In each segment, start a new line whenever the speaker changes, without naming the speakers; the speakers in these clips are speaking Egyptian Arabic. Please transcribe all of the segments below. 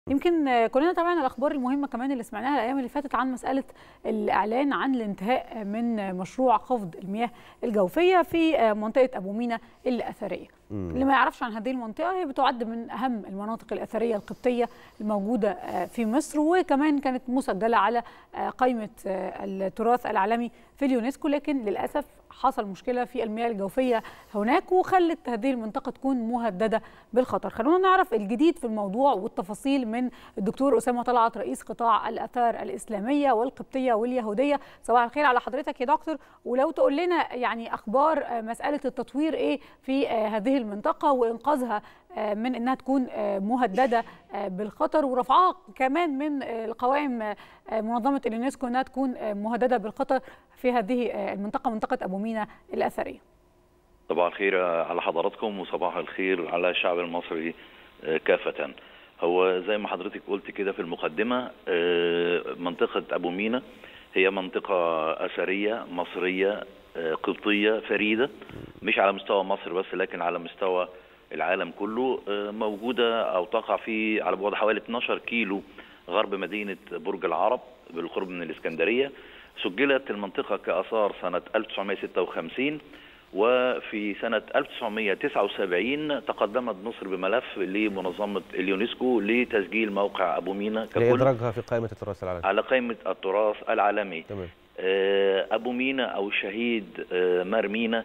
يمكن كلنا تابعنا الاخبار المهمه كمان اللي سمعناها الايام اللي فاتت عن مساله الاعلان عن الانتهاء من مشروع خفض المياه الجوفيه في منطقه ابو مينا الاثريه اللي ما يعرفش عن هذه المنطقه هي بتعد من اهم المناطق الاثريه القبطيه الموجوده في مصر وكمان كانت مسجله على قائمه التراث العالمي في اليونسكو لكن للاسف حصل مشكله في المياه الجوفيه هناك وخلت هذه المنطقه تكون مهدده بالخطر خلونا نعرف الجديد في الموضوع والتفاصيل من الدكتور اسامه طلعت رئيس قطاع الاثار الاسلاميه والقبطيه واليهوديه صباح الخير على حضرتك يا دكتور ولو تقول لنا يعني اخبار مساله التطوير ايه في هذه المنطقه وانقاذها من انها تكون مهدده بالخطر ورفعها كمان من القوائم منظمه اليونسكو انها تكون مهدده بالخطر في هذه المنطقه منطقه ابو مينا الاثريه.
صباح الخير على حضراتكم وصباح الخير على الشعب المصري كافه. هو زي ما حضرتك قلت كده في المقدمه منطقه ابو مينا هي منطقه اثريه مصريه قبطيه فريده مش على مستوى مصر بس لكن على مستوى العالم كله موجودة أو تقع في على بعد حوالي 12 كيلو غرب مدينة برج العرب بالقرب من الإسكندرية سجلت المنطقة كآثار سنة 1956 وفي سنة 1979 تقدمت مصر بملف لمنظمة اليونسكو لتسجيل موقع أبو مينا
ككل لإدراجها في قائمة التراث العالمي
على قائمة التراث العالمي
تمام.
أبو مينا أو الشهيد مارمينا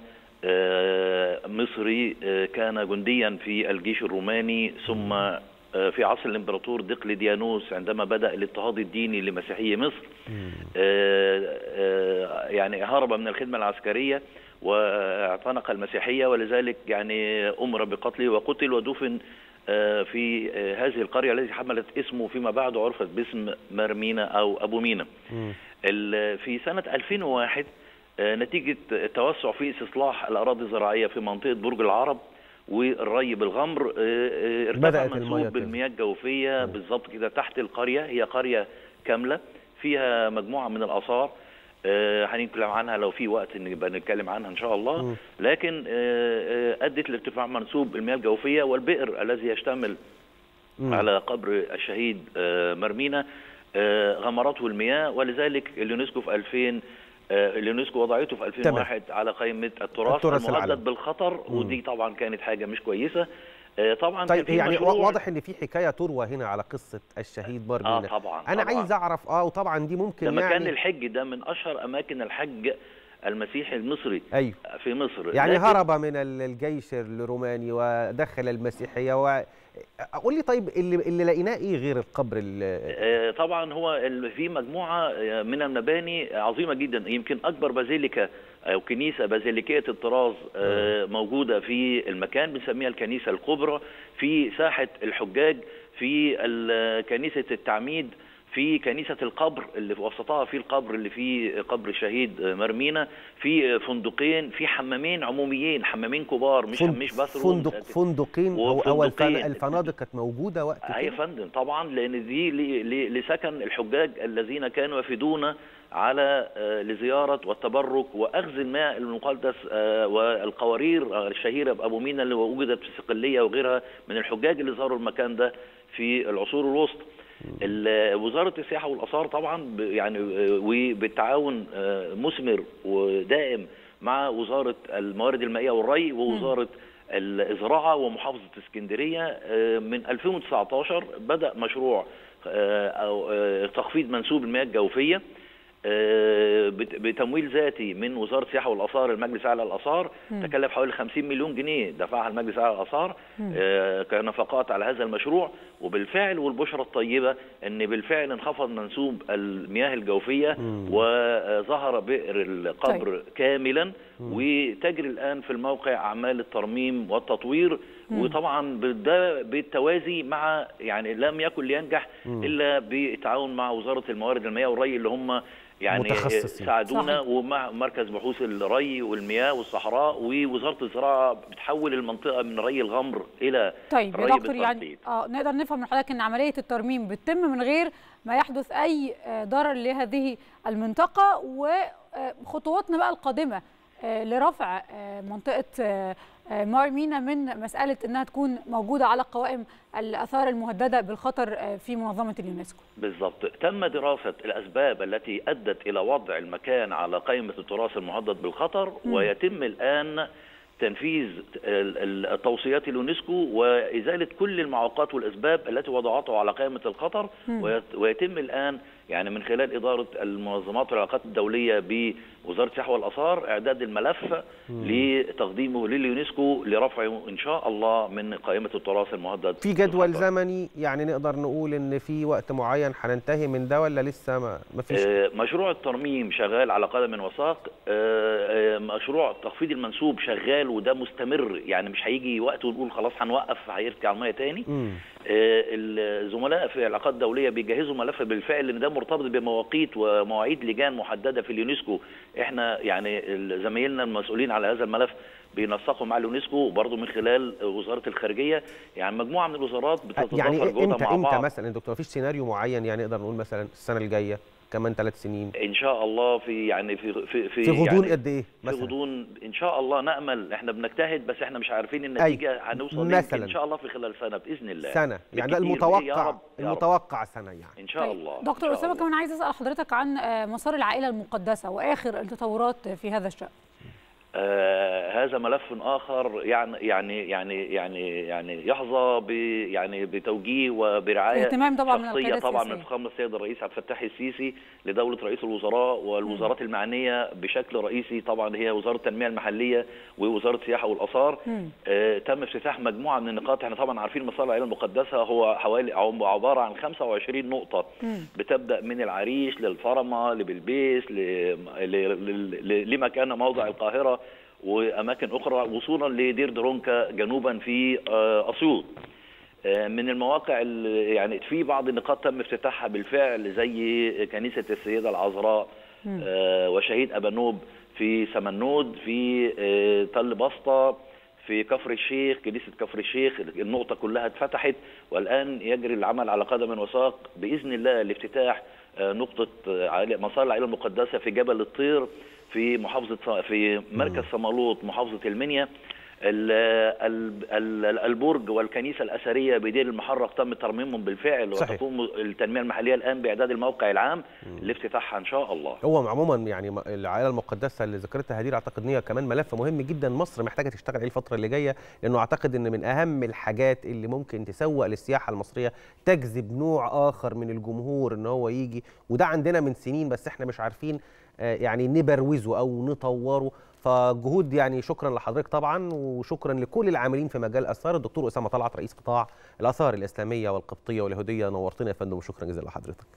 مصري كان جنديا في الجيش الروماني ثم في عصر الامبراطور دقلديانوس عندما بدا الاضطهاد الديني لمسيحي مصر يعني هرب من الخدمه العسكريه واعتنق المسيحيه ولذلك يعني امر بقتله وقتل ودفن في هذه القريه التي حملت اسمه فيما بعد عرفت باسم مرمينا او ابو مينا في سنه 2001 نتيجة توسع في استصلاح الأراضي الزراعية في منطقة برج العرب والري بالغمر ارتفع منسوب بالمياه الجوفية بالظبط كده تحت القرية هي قرية كاملة فيها مجموعة من الآثار هنتكلم عنها لو في وقت نبقى نتكلم عنها ان شاء الله م. لكن ادت لارتفاع منسوب المياه الجوفيه والبئر الذي يشتمل م. على قبر الشهيد مرمينا غمرته المياه ولذلك اليونسكو في 2000 اليونسكو وضعته في 2001 تمام. على قائمه التراث, التراث المهدد بالخطر مم. ودي طبعا كانت حاجه مش كويسه طبعا
طيب يعني مشروع... واضح ان في حكايه تروى هنا على قصه الشهيد مارمينا
اه طبعا
انا
طبعا.
عايز اعرف اه وطبعا دي ممكن
ده مكان
يعني
الحج ده من اشهر اماكن الحج المسيحي المصري
أيوه.
في مصر
يعني لكن... هرب من الجيش الروماني ودخل المسيحيه و... قول لي طيب اللي اللي لقيناه ايه غير القبر
اللي... طبعا هو في مجموعه من المباني عظيمه جدا يمكن اكبر بازيليكا او كنيسه بازيليكيه الطراز موجوده في المكان بنسميها الكنيسه الكبرى في ساحه الحجاج في كنيسه التعميد في كنيسة القبر اللي في وسطها في القبر اللي فيه قبر الشهيد مرمينا في فندقين في حمامين عموميين حمامين كبار مش
فند...
مش بس
فندق فندقين او, أو الفنادق كانت موجودة وقت
اي فندم طبعا لان دي لسكن الحجاج الذين كانوا يفدون على لزيارة والتبرك وأخذ الماء المقدس والقوارير الشهيرة بأبو مينا اللي وجدت في الصقلية وغيرها من الحجاج اللي زاروا المكان ده في العصور الوسطى وزاره السياحه والاثار طبعا يعني وبالتعاون مثمر ودائم مع وزاره الموارد المائيه والري ووزاره الزراعه ومحافظه اسكندريه من 2019 بدا مشروع او تخفيض منسوب المياه الجوفيه بتمويل ذاتي من وزاره السياحه والاثار المجلس الاعلى للاثار تكلف حوالي 50 مليون جنيه دفعها المجلس الاعلى للاثار كنفقات على هذا المشروع وبالفعل والبشرى الطيبه ان بالفعل انخفض منسوب المياه الجوفيه وظهر بئر القبر طيب. كاملا وتجري الان في الموقع اعمال الترميم والتطوير وطبعا ده بالتوازي مع يعني لم يكن لينجح الا بالتعاون مع وزاره الموارد المائيه والري اللي هم يعني ساعدونا ومع مركز بحوث الري والمياه والصحراء ووزاره الزراعه بتحول المنطقه من ري الغمر الى
طيب يا دكتور يعني اه نقدر نفهم من حضرتك ان عمليه الترميم بتتم من غير ما يحدث اي ضرر لهذه المنطقه وخطواتنا بقى القادمه لرفع منطقه مارمينا من مساله انها تكون موجوده على قوائم الاثار المهدده بالخطر في منظمه اليونسكو.
بالضبط، تم دراسه الاسباب التي ادت الى وضع المكان على قائمه التراث المهدد بالخطر م. ويتم الان تنفيذ توصيات اليونسكو وازاله كل المعوقات والاسباب التي وضعته على قائمه الخطر ويتم الان يعني من خلال اداره المنظمات والعلاقات الدوليه بوزاره السياحه والاثار اعداد الملف مم. لتقديمه لليونسكو لرفعه ان شاء الله من قائمه التراث المهدد
في جدول زمني يعني نقدر نقول ان في وقت معين هننتهي من ده ولا لسه ما, ما فيش
آه مشروع الترميم شغال على قدم وساق آه مشروع تخفيض المنسوب شغال وده مستمر يعني مش هيجي وقت ونقول خلاص هنوقف هيرجع الميه تاني
مم.
الزملاء في العلاقات الدوليه بيجهزوا ملف بالفعل لان ده مرتبط بمواقيت ومواعيد لجان محدده في اليونسكو احنا يعني زمايلنا المسؤولين على هذا الملف بينسقوا مع اليونسكو وبرضه من خلال وزاره الخارجيه يعني مجموعه من الوزارات بتتضافر
يعني
جهودها
امتى
مع
امتى
بعض
مثلا دكتور مفيش سيناريو معين يعني نقدر نقول مثلا السنه الجايه كمان ثلاث سنين
ان شاء الله في يعني في في في,
في غضون
يعني
قد ايه
في
مثلا
غضون ان شاء الله نامل احنا بنجتهد بس احنا مش عارفين النتيجه هنوصل يمكن
مثلاً.
ان شاء الله في خلال سنه باذن الله
سنه يعني ده
بالكتير. يا
المتوقع
رب يا رب.
المتوقع سنه يعني
ان شاء
طيب،
الله إن
دكتور
شاء
اسامه
الله.
كمان عايز اسال حضرتك عن آه، مسار العائله المقدسه واخر التطورات في هذا الشان.
آه هذا ملف اخر يعني يعني يعني يعني يعني يحظى ب يعني بتوجيه وبرعايه
اهتمام طبعا من
شخصيه
القيادة
طبعا من
السياسية.
فخامه السيد الرئيس عبد الفتاح السيسي لدوله رئيس الوزراء والوزارات المعنيه بشكل رئيسي طبعا هي وزاره التنميه المحليه ووزاره السياحه والاثار
مم.
آه تم افتتاح مجموعه من النقاط احنا طبعا عارفين مسار العائله المقدسه هو حوالي أو عباره عن 25 نقطه
مم.
بتبدا من العريش للفرمه لبلبيس ل- ل- ل- ل- لما كان موضع القاهره واماكن اخرى وصولا لدير درونكا جنوبا في آه، اسيوط آه، من المواقع ال- يعني في بعض النقاط تم افتتاحها بالفعل زي كنيسه السيده العذراء
مم.
آه، وشهيد ابانوب في سمنود في آه، تل بسطه في كفر الشيخ كنيسه كفر الشيخ النقطه كلها اتفتحت والان يجري العمل على قدم وساق باذن الله لافتتاح آه، نقطه آه، عائلة- مسار العائله المقدسه في جبل الطير في محافظه ص- في مركز صمالوط محافظه المنيا ال- ال- ال- البرج والكنيسه الاثريه بدير المحرق تم ترميمهم بالفعل
صحيح.
وتقوم التنميه المحليه الان باعداد الموقع العام لافتتاحها ان شاء الله
هو عموما يعني م- العائله المقدسه اللي ذكرتها هدير اعتقد ان هي كمان ملف مهم جدا مصر محتاجه تشتغل عليه الفتره اللي جايه لانه اعتقد ان من اهم الحاجات اللي ممكن تسوق للسياحه المصريه تجذب نوع اخر من الجمهور ان هو يجي وده عندنا من سنين بس احنا مش عارفين آه، يعني نبروزه او نطوره فجهود يعني شكرا لحضرتك طبعا وشكرا لكل العاملين في مجال الاثار الدكتور اسامه طلعت رئيس قطاع الاثار الاسلاميه والقبطيه واليهوديه نورتنا يا فندم وشكرا جزيلا لحضرتك